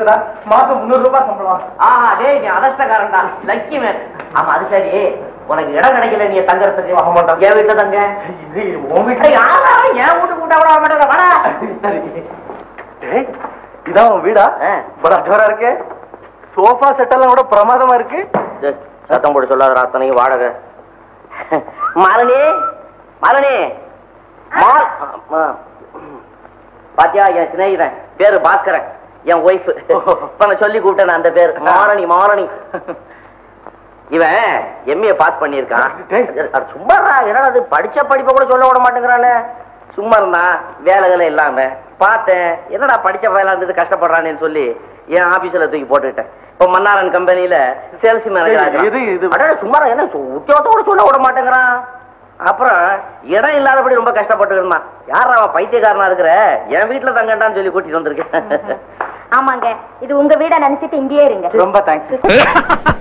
இருக்குடா மாசம் முந்நூறு ரூபாய் சம்பளம் ஆஹா டேய் நீ அதஷ்டக்காரன்டா லக்கி மேன் ஆமா அது சரி உனக்கு இடம் கிடைக்கல நீ தங்கறதுக்கு ஆமாண்டா. என் வீட்டுல தங்க இது உன் வீட்டு ஏய், யாரா அவன்? என் வீட்டுக்கு கூட்டா விட மாட்டேங்க வாடா சரி டேய் இதான் உன் வீடா ஆ. பட் அட்டவரா இருக்கே சோஃபா செட் எல்லாம் கூட பிரமாதமா இருக்கு டேய், சத்தம் போட்டு சொல்லாத அத்தனைக்கு வாடகை மாலினி மாலினி மால் ஆ, பாத்தியா என் சிநேகிதன் பேரு பாஸ்கரன் என் ஒய்ஃப் இப்ப நான் சொல்லி கூப்பிட்டேன் அந்த பேர் மாரணி மாரணி இவன் எம்ஏ பாஸ் பண்ணியிருக்கான் டேய். அட சும்மாடா என்னடா அது படிச்ச படிப்பை கூட சொல்ல விட மாட்டேங்கிறானே சும்மா இருந்தான் வேலைகளை இல்லாம பார்த்தேன் என்னடா படிச்ச வேலை இருந்தது கஷ்டப்படுறானேன்னு சொல்லி என் ஆபீஸ்ல தூக்கி போட்டுக்கிட்டேன் இப்ப மன்னாரன் கம்பெனில சேல்ஸ் மேனேஜர் இது, இது. அட சும்மா என்ன சு- உத்தியோகத்தோட சொல்ல விட மாட்டேங்கிறான் அப்புறம் இடம் இல்லாதபடி ரொம்ப கஷ்டப்பட்டு இருந்தான் யார் அவன் பைத்தியக்காரனா இருக்கிற என் வீட்டுல தங்கண்டான்னு சொல்லி கூட்டிட்டு வந்திருக்கேன் ஆமாங்க இது உங்க வீட நினைச்சிட்டு இங்கேயே இருங்க ரொம்ப தேங்க்ஸ்